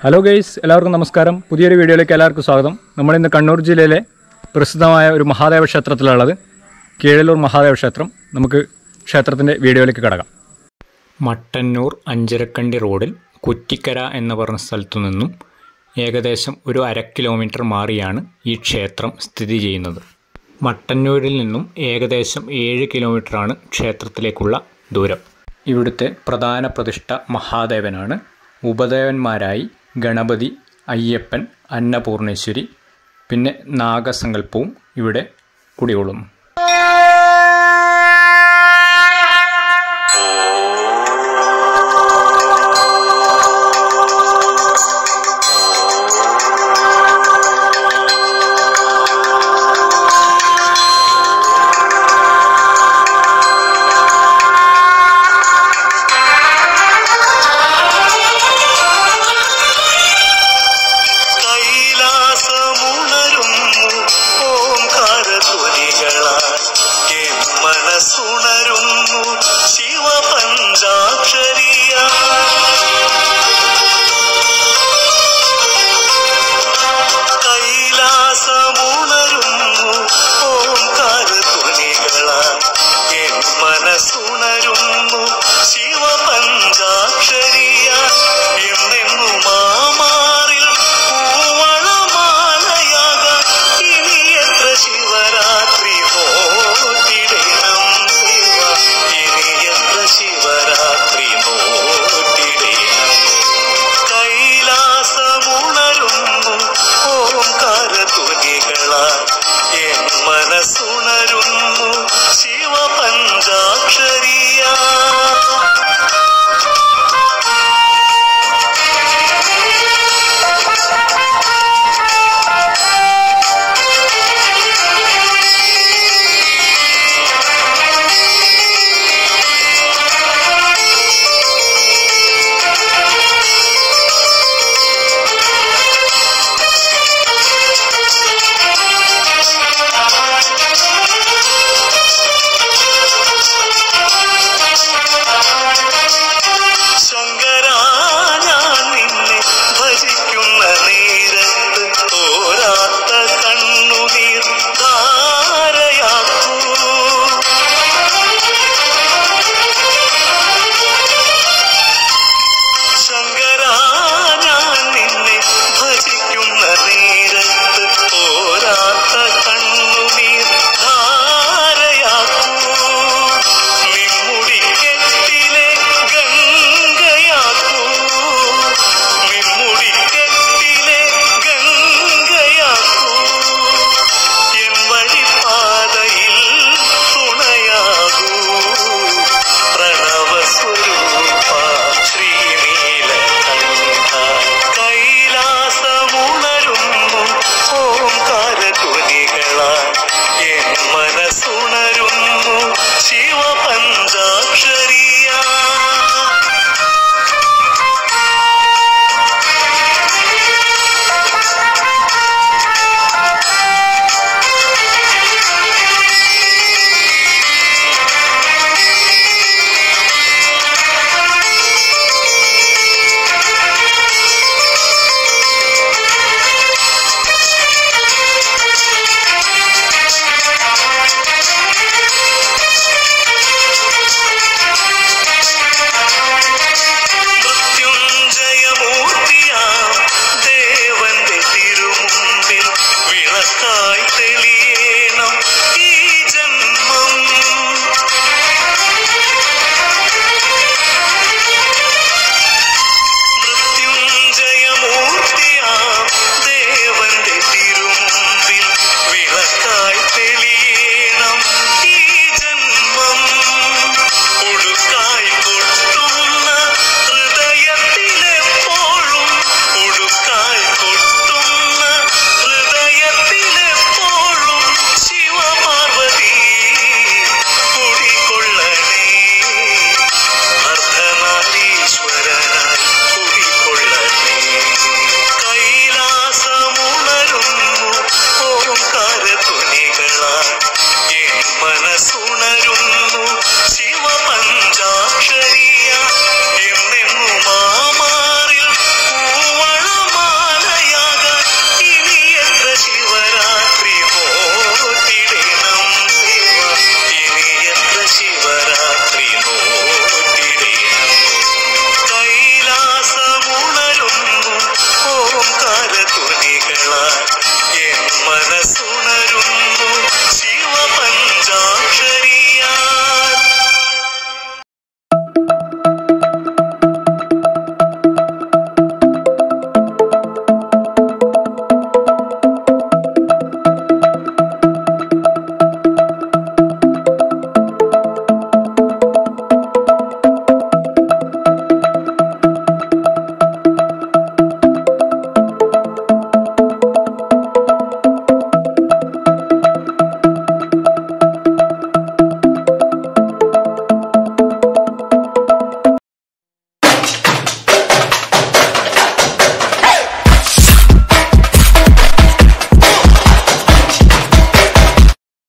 hello guys എല്ലാവർക്കും നമസ്കാരം പുതിയൊരു വീഡിയോയിലേക്ക് എല്ലാവർക്കും സ്വാഗതം നമ്മളിന്ന് കണ്ണൂർ ജില്ലയിലെ പ്രസിദ്ധമായ ഒരു മഹാദേവ ക്ഷേത്രത്തിലുള്ളത് കീഴല്ലൂർ മഹാദേവ ക്ഷേത്രം നമുക്ക് ക്ഷേത്രത്തിൻ്റെ വീഡിയോയിലേക്ക് കിടക്കാം മട്ടന്നൂർ അഞ്ചരക്കണ്ടി റോഡിൽ കുറ്റിക്കര എന്ന് പറഞ്ഞ സ്ഥലത്തു നിന്നും ഏകദേശം ഒരു അര കിലോമീറ്റർ മാറിയാണ് ഈ ക്ഷേത്രം സ്ഥിതി ചെയ്യുന്നത് മട്ടന്നൂരിൽ നിന്നും ഏകദേശം ഏഴ് കിലോമീറ്ററാണ് ക്ഷേത്രത്തിലേക്കുള്ള ദൂരം ഇവിടുത്തെ പ്രധാന പ്രതിഷ്ഠ മഹാദേവനാണ് ഉപദേവന്മാരായി ഗണപതി അയ്യപ്പൻ അന്നപൂർണേശ്വരി പിന്നെ നാഗസങ്കല്പവും ഇവിടെ കുടികൊള്ളുന്നു കൈലാസമുണരുന്നു ഓംകാരധ്വനികളാൽ എൻ മനസ്സുണരുന്നു ശിവപഞ്ചാക്ഷരിയ കൈലാസമുണരുന്നു ഓംകാരധ്വനികളാൽ എൻ മനസ്സുണരുന്നു ശിവപഞ്ചാക്ഷരിയ എന്നെന്നു മാമാറിൽ പൂവളമാലയാകാൻ ഇനി എത്ര ശിവരാത്രി നോട്ടിടണം ദേവ ഇനി എത്ര ശിവരാത്രി നോട്ടിടണം കൈലാസമുണരുന്നു ഓംകാരധ്വനികളാൽ എൻ മനസ്സുണരുന്നു ശിവപഞ്ചാക്ഷരിയ ശങ്കരാ ഞാൻ നിന്നെ ഭജിക്കുന്ന നേരത്ത് തോരാത്ത കണ്ണുനീർ ധാരയാക്കൂ ശങ്കരാ ഞാൻ നിന്നെ ഭജിക്കുന്ന നേരത്ത് തോരാത്ത കണ്ണുനീർ ധാരയാക്കൂ നിമ്മുടിക്കെട്ടിലെ ഗംഗയാക്കൂ നിമ്മുടിക്കെട്ടിലെ ഗംഗയാക്കൂ എൻ വഴിപാതയിൽ തുണയാകൂ പ്രണവസ്വരൂപ ശ്രീനീലകണ്ഠ കൈലാസമുണരുന്നു ഓംകാരധ്വനികളാൽ എൻ മനസ്സുണരുന്നു ശിവപഞ്ചാക്ഷരിയ മൃത്യുഞ്ജയമൂർത്തിയാം ദേവന്റെ തിരുമുമ്പിൽ വിളക്കായി തെളിയേ